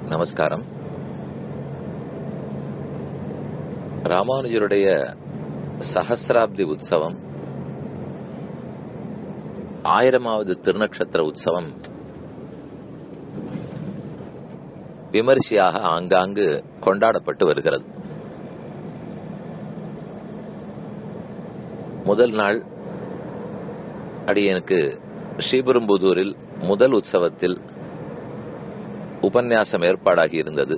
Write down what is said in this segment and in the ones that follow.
நமஸ்காரம் ராமானுஜருடைய சஹசிராப்தி உற்சவம் ஆயிரமாவது திருநக்ஷத்திர உற்சவம் விமரிசையாக ஆங்காங்கு கொண்டாடப்பட்டு வருகிறது முதல் நாள் அடியனுக்கு ஸ்ரீபெரும்புதூரில் முதல் உற்சவத்தில் உபன்யாசம் ஏற்பாடாகி இருந்தது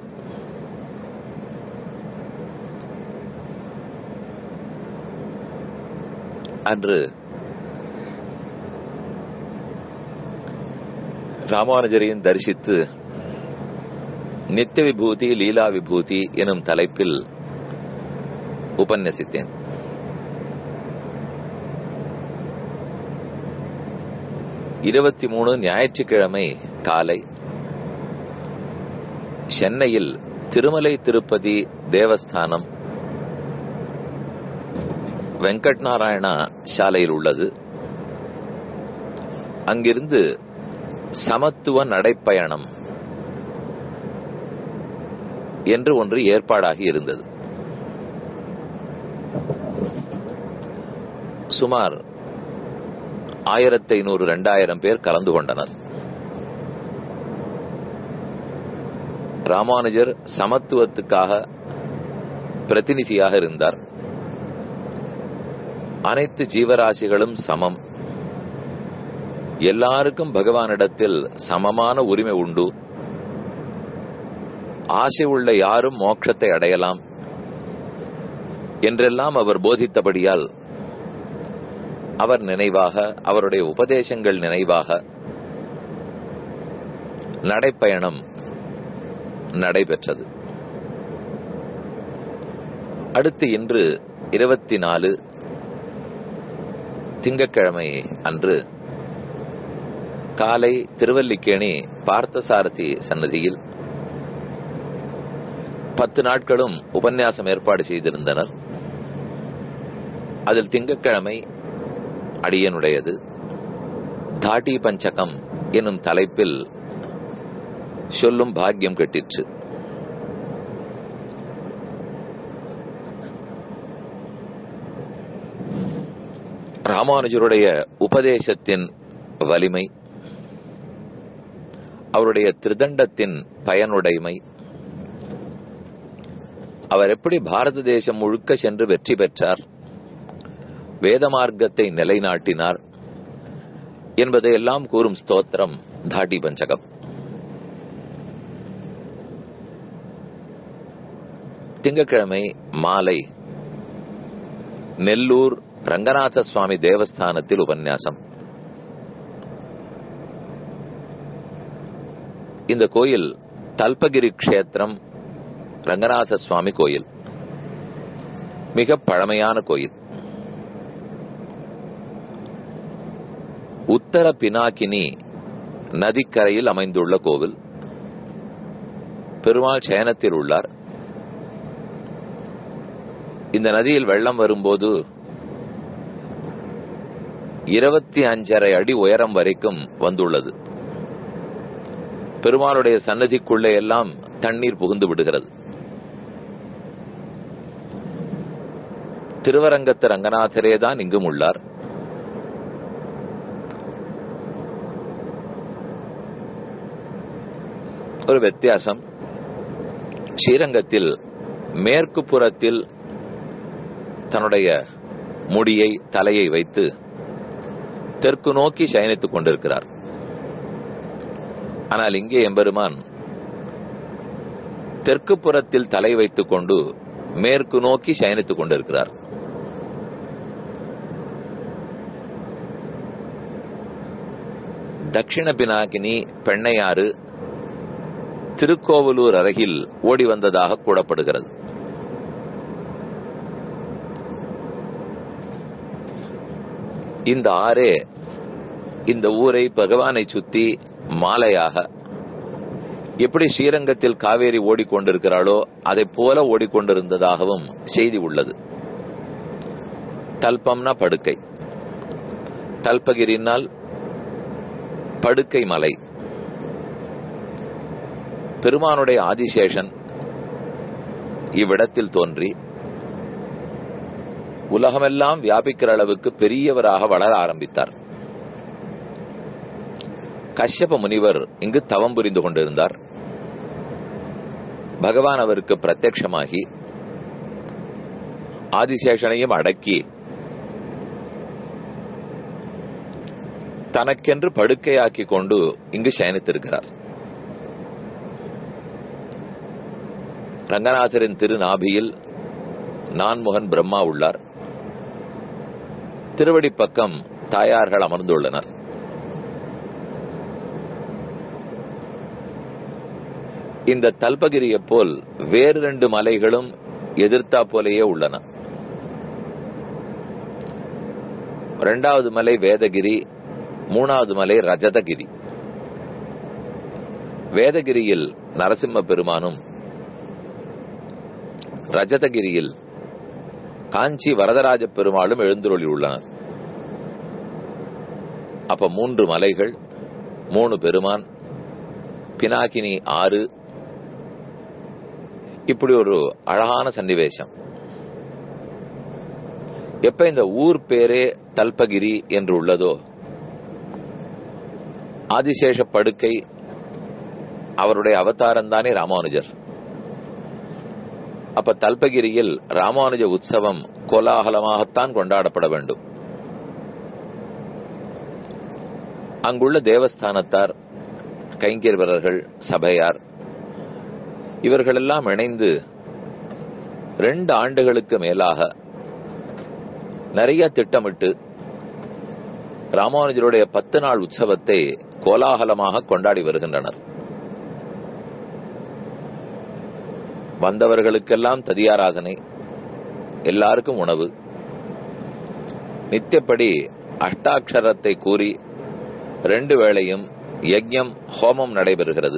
அன்று ராமானுஜரையும் தரிசித்து நித்திய விபூதி லீலா விபூதி எனும் தலைப்பில் உபன்யசித்தேன் இருபத்தி மூணு ஞாயிற்றுக்கிழமை காலை சென்னையில் திருமலை திருப்பதி தேவஸ்தானம் வெங்கட் நாராயணா சாலையில் உள்ளது அங்கிருந்து சமத்துவ நடைப்பயணம் என்று ஒன்று ஏற்பாடாகி இருந்தது சுமார் ஆயிரத்தி ஐநூறு ரெண்டாயிரம் பேர் கலந்து கொண்டனர் ராமானுஜர் சமத்துவத்துக்காக பிரதிநிதியாக இருந்தார் அனைத்து ஜீவராசிகளும் சமம் எல்லாருக்கும் பகவானிடத்தில் சமமான உரிமை உண்டு ஆசை உள்ள யாரும் மோட்சத்தை அடையலாம் என்றெல்லாம் அவர் போதித்தபடியால் அவர் நினைவாக அவருடைய உபதேசங்கள் நினைவாக நடைப்பயணம் நடைபெற்றது அடுத்து இன்று இருபத்தி நாலு திங்கட்கிழமை அன்று காலை திருவல்லிக்கேணி பார்த்தசாரதி சன்னதியில் பத்து நாட்களும் உபன்யாசம் ஏற்பாடு செய்திருந்தனர் அதில் திங்கட்கிழமை அடியனுடையது தாட்டி பஞ்சகம் என்னும் தலைப்பில் சொல்லும் பாக்கியம் கட்டிற்று ராமானுஜருடைய உபதேசத்தின் வலிமை அவருடைய திருதண்டத்தின் பயனுடைமை அவர் எப்படி பாரத தேசம் முழுக்க சென்று வெற்றி பெற்றார் வேத மார்க்கத்தை நிலைநாட்டினார் என்பதையெல்லாம் கூறும் ஸ்தோத்திரம் தாட்டி பஞ்சகம் திங்கட்கிழமை மாலை நெல்லூர் ரங்கநாத சுவாமி தேவஸ்தானத்தில் உபன்யாசம் இந்த கோயில் தல்பகிரி கஷேத்திரம் ரங்கநாத சுவாமி கோயில் மிக பழமையான கோயில் உத்தர பினாக்கினி நதிக்கரையில் அமைந்துள்ள கோவில் பெருமாள் சயனத்தில் உள்ளார் இந்த நதியில் வெள்ளம் வரும்போது இருபத்தி அஞ்சரை அடி உயரம் வரைக்கும் வந்துள்ளது பெருமாளுடைய சன்னதிக்குள்ளே எல்லாம் தண்ணீர் புகுந்து விடுகிறது திருவரங்கத்து ரங்கநாதரே தான் இங்கும் உள்ளார் ஒரு வித்தியாசம் ஸ்ரீரங்கத்தில் மேற்கு புறத்தில் தன்னுடைய முடியை தலையை வைத்து தெற்கு நோக்கி சயனித்துக் கொண்டிருக்கிறார் ஆனால் இங்கே எம்பெருமான் தெற்கு புறத்தில் தலை வைத்துக் கொண்டு மேற்கு நோக்கி சயனித்துக் கொண்டிருக்கிறார் தட்சிண பினாகினி பெண்ணையாறு திருக்கோவலூர் அருகில் ஓடி வந்ததாக கூறப்படுகிறது இந்த ஆறே இந்த ஊரை பகவானை சுத்தி மாலையாக எப்படி ஸ்ரீரங்கத்தில் காவேரி ஓடிக்கொண்டிருக்கிறாளோ அதை போல ஓடிக்கொண்டிருந்ததாகவும் செய்தி உள்ளது தல்பம்னா படுக்கை தல்பகிரினால் படுக்கை மலை பெருமானுடைய ஆதிசேஷன் இவ்விடத்தில் தோன்றி உலகமெல்லாம் வியாபிக்கிற அளவுக்கு பெரியவராக வளர ஆரம்பித்தார் கஷ்யப முனிவர் இங்கு தவம் புரிந்து கொண்டிருந்தார் பகவான் அவருக்கு பிரத்யட்சமாகி ஆதிசேஷனையும் அடக்கி தனக்கென்று படுக்கையாக்கி கொண்டு இங்கு சயனித்திருக்கிறார் ரங்கநாதரின் திருநாபியில் நான்முகன் பிரம்மா உள்ளார் திருவடி பக்கம் தாயார்கள் அமர்ந்துள்ளனர் இந்த தல்பகிரியைப் போல் வேறு ரெண்டு மலைகளும் எதிர்த்தா போலேயே உள்ளன இரண்டாவது மலை வேதகிரி மூணாவது மலை ரஜதகிரி வேதகிரியில் நரசிம்ம பெருமானும் ரஜதகிரியில் காஞ்சி வரதராஜ பெருமாளும் எழுந்துருளி உள்ளனர் அப்ப மூன்று மலைகள் மூணு பெருமான் பினாகினி ஆறு இப்படி ஒரு அழகான சன்னிவேசம் எப்ப இந்த ஊர் பேரே தல்பகிரி என்று உள்ளதோ ஆதிசேஷ படுக்கை அவருடைய அவதாரம் தானே ராமானுஜர் அப்ப தல்பகிரியில் ராமானுஜ உற்சவம் கோலாகலமாகத்தான் கொண்டாடப்பட வேண்டும் அங்குள்ள தேவஸ்தானத்தார் கைங்கர்வரர்கள் சபையார் இவர்களெல்லாம் இணைந்து ரெண்டு ஆண்டுகளுக்கு மேலாக நிறைய திட்டமிட்டு ராமானுஜருடைய பத்து நாள் உற்சவத்தை கோலாகலமாக கொண்டாடி வருகின்றனர் வந்தவர்களுக்கெல்லாம் ததியாராதனை எல்லாருக்கும் உணவு நித்தியப்படி அஷ்டாட்சரத்தை கூறி ரெண்டு வேளையும் யஜ்யம் ஹோமம் நடைபெறுகிறது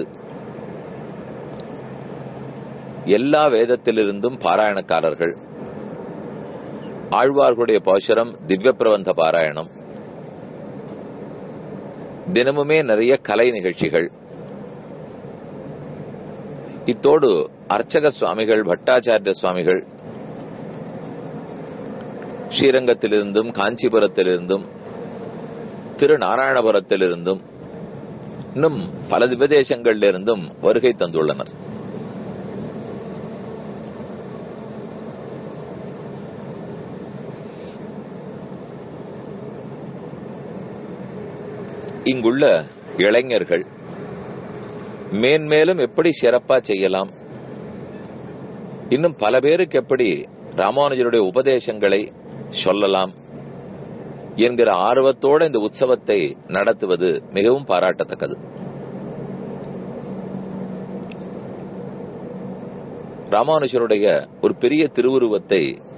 எல்லா வேதத்திலிருந்தும் பாராயணக்காரர்கள் ஆழ்வார்களுடைய பாசுரம் திவ்ய பிரபந்த பாராயணம் தினமுமே நிறைய கலை நிகழ்ச்சிகள் இத்தோடு அர்ச்சக சுவாமிகள் பட்டாச்சாரிய சுவாமிகள் ஸ்ரீரங்கத்திலிருந்தும் காஞ்சிபுரத்திலிருந்தும் திருநாராயணபுரத்திலிருந்தும் இன்னும் பல திவதேசங்களிலிருந்தும் வருகை தந்துள்ளனர் இங்குள்ள இளைஞர்கள் மேன்மேலும் எப்படி சிறப்பா செய்யலாம் இன்னும் பல பேருக்கு எப்படி ராமானுஜருடைய உபதேசங்களை சொல்லலாம் என்கிற ஆர்வத்தோட இந்த உற்சவத்தை நடத்துவது மிகவும் பாராட்டத்தக்கது ராமானுஜருடைய ஒரு பெரிய திருவுருவத்தை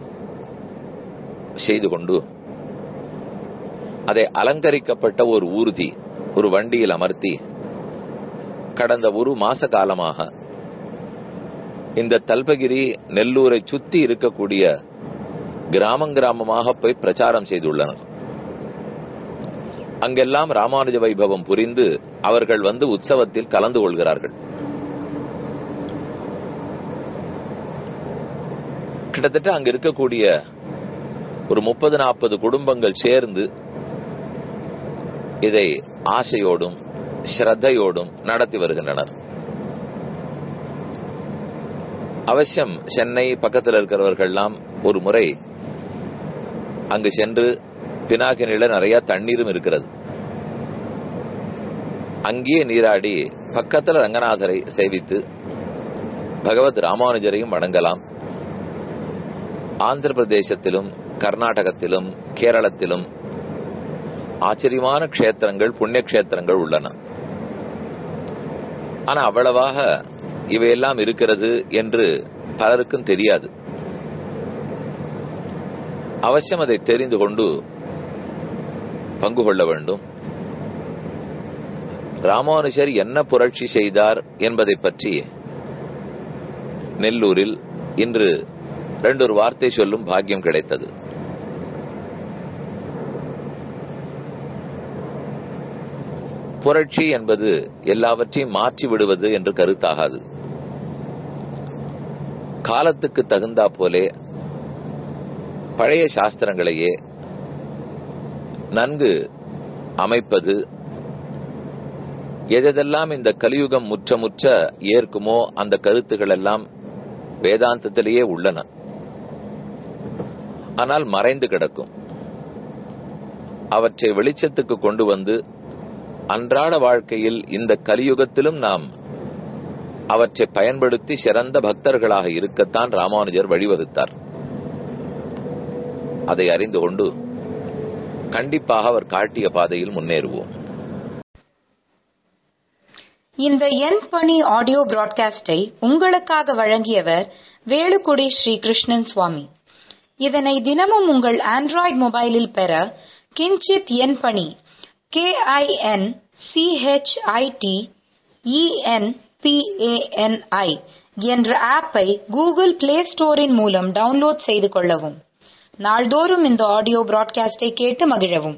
செய்து கொண்டு அதை அலங்கரிக்கப்பட்ட ஒரு ஊர்தி ஒரு வண்டியில் அமர்த்தி கடந்த ஒரு மாச காலமாக இந்த தல்பகிரி நெல்லூரை சுத்தி இருக்கக்கூடிய கிராமம் கிராமமாக போய் பிரச்சாரம் செய்துள்ளனர் அங்கெல்லாம் ராமானுஜ வைபவம் புரிந்து அவர்கள் வந்து உற்சவத்தில் கலந்து கொள்கிறார்கள் கிட்டத்தட்ட அங்க இருக்கக்கூடிய ஒரு முப்பது நாற்பது குடும்பங்கள் சேர்ந்து இதை ஆசையோடும் ஸ்ரத்தையோடும் நடத்தி வருகின்றனர் அவசியம் சென்னை பக்கத்தில் இருக்கிறவர்கள்லாம் ஒரு முறை அங்கு சென்று பினாகினில நிறைய தண்ணீரும் இருக்கிறது அங்கேயே நீராடி பக்கத்தில் ரங்கநாதரை சேவித்து பகவத் ராமானுஜரையும் வணங்கலாம் ஆந்திர பிரதேசத்திலும் கர்நாடகத்திலும் கேரளத்திலும் ஆச்சரியமான க்ஷேத்திரங்கள் புண்ணிய க்ஷேத்திரங்கள் உள்ளன ஆனா அவ்வளவாக இவையெல்லாம் இருக்கிறது என்று பலருக்கும் தெரியாது அவசியம் அதை தெரிந்து கொண்டு பங்கு கொள்ள வேண்டும் ராமானுஜர் என்ன புரட்சி செய்தார் என்பதை பற்றி நெல்லூரில் இன்று ரெண்டொரு வார்த்தை சொல்லும் பாக்கியம் கிடைத்தது புரட்சி என்பது எல்லாவற்றையும் மாற்றி விடுவது என்று கருத்தாகாது காலத்துக்கு தகுந்தா போலே பழைய சாஸ்திரங்களையே நன்கு அமைப்பது எதெல்லாம் இந்த கலியுகம் முற்ற முற்ற ஏற்குமோ அந்த கருத்துகள் எல்லாம் வேதாந்தத்திலேயே உள்ளன ஆனால் மறைந்து கிடக்கும் அவற்றை வெளிச்சத்துக்கு கொண்டு வந்து அன்றாட வாழ்க்கையில் இந்த கலியுகத்திலும் நாம் அவற்றை பயன்படுத்தி சிறந்த பக்தர்களாக இருக்கத்தான் ராமானுஜர் வழிவகுத்தார் அதை அறிந்து கொண்டு கண்டிப்பாக அவர் காட்டிய பாதையில் முன்னேறுவோம் இந்த என் பணி ஆடியோ பிராட்காஸ்டை உங்களுக்காக வழங்கியவர் வேலுக்குடி ஸ்ரீ கிருஷ்ணன் சுவாமி இதனை தினமும் உங்கள் ஆண்ட்ராய்டு மொபைலில் பெற கிஞ்சித் என் பணி கே ஐ என் சிஹெச்ஐடி இஎன்பிஏஎன்ஐ என்ற ஆப்பை கூகுள் பிளே ஸ்டோரின் மூலம் டவுன்லோட் செய்து கொள்ளவும் நாள்தோறும் இந்த ஆடியோ பிராட்காஸ்டை கேட்டு மகிழவும்